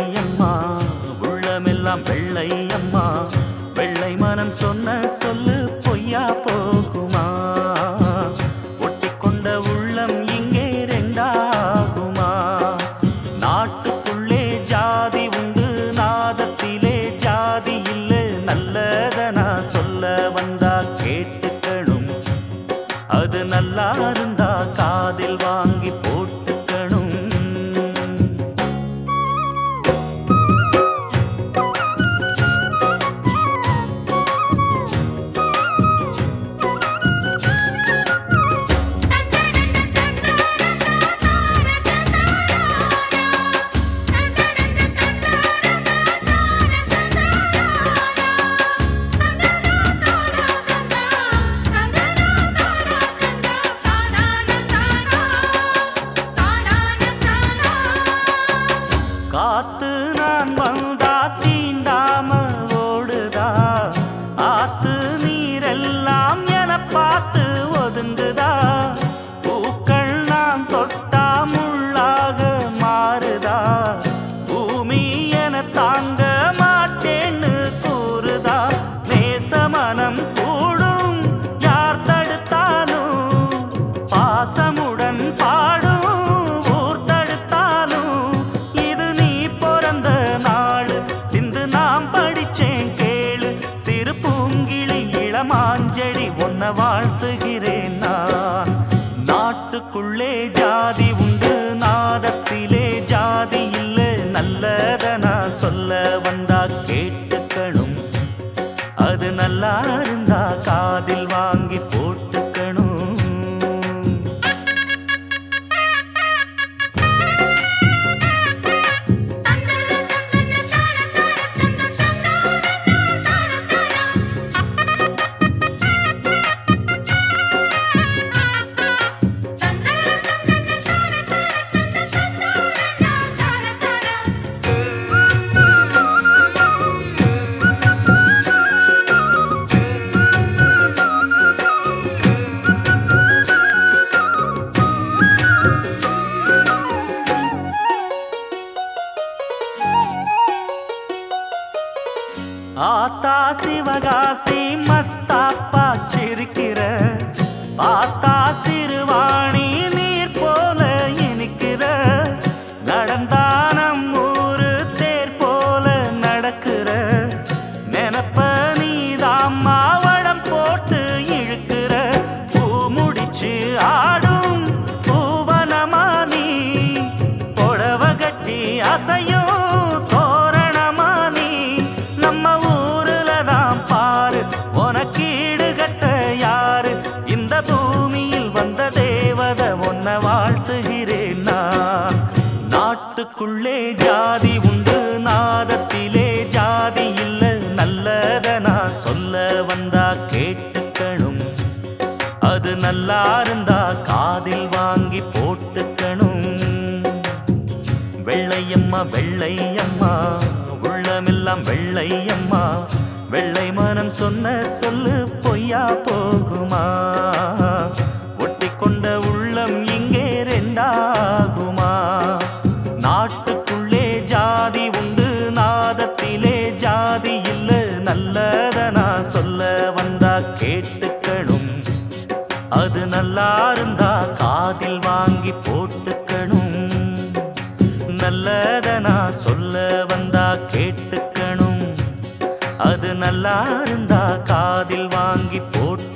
அம்மா உள்ளமெல்லாம் வெள்ளை அம்மா வெள்ளை மனம் சொன்ன சொல்லு பொய்யா போகுமா ஒட்டிக்கொண்ட உள்ளம் இங்கே ரெண்டாகுமா நாட்டுக்குள்ளே ஜாதி உண்டு நாதத்திலே ஜாதி இல்லை நல்லத நான் சொல்ல வந்தா கேட்டுக்கணும் அது நல்லா இருந்தா காதில் வாங்கி போட்டுக்கணும் காத்து நான் வந்தா தீண்டாம ஓடுதா ஆத்து நீரெல்லாம் என பார்த்து ஒதுங்குதா பூக்கள் நான் தொட்டா முள்ளாக மாறுதா பூமி என தாங்க மாட்டேன்னு கூறுதா நேசமனம் கூடும் யார் தடுத்தாலும் பாசமுடன் பாடும் ஊர் தடுத்தாலும் இது நீ பிறந்த நாள் சிந்து நாம் படிச்சேன் கேளு சிறு பூங்கிளி இளமாஞ்செடி ஒன்ன வாழ்த்துகிறேன் நான் நாட்டுக்குள்ளே ஜாதி உண்டு நாதத்திலே ஜாதி இல்லை நல்லத நான் சொல்ல வந்தா கேட்டுக்கணும் அது நல்லா இருந்தா காதில் வாங்கி போட்டுக்கணும் ஆத்தா சிவகாசி மத்தாப்பா சிரிக்கிற பார்த்தா சிறுவாணி நீர் போல இனிக்கிற நடந்தா நம் ஊரு தேர் போல நடக்கிற நினப்ப நீதான் மாவளம் போட்டு இழுக்கிற பூ முடிச்சு ஆடும் பூவனமா நீ புடவ கட்டி அசையும் தோரணமா நீ நம்ம ஊருல தான் பாரு உனக்கு ஈடுகட்ட யாரு இந்த பூமியில் வந்த தேவத உன்ன வாழ்த்துகிறேன் நான் நாட்டுக்குள்ளே ஜாதி உண்டு நாதத்திலே ஜாதி இல்ல நல்லத நான் சொல்ல வந்தா கேட்டுக்கணும் அது நல்லா இருந்தா காதில் வாங்கி போட்டுக்கணும் வெள்ளையம்மா வெள்ளையம்மா உள்ளமெல்லாம் வெள்ளையம்மா வெள்ளை மனம் சொன்ன சொல்லு பொய்யா போகுமா ஒட்டிக்கொண்ட உள்ளம் இங்கே ரெண்டாகுமா நாட்டுக்குள்ளே ஜாதி உண்டு நாதத்திலே ஜாதி இல்லை நல்லத நான் சொல்ல வந்தா கேட்டுக்கணும் அது நல்லா இருந்தா காதில் வாங்கி போட்டுக்கணும் நல்லத நான் சொல்ல வந்தா கேட்டுக்கணும் அது நல்லா இருந்தா காதில் வாங்கி போட்டு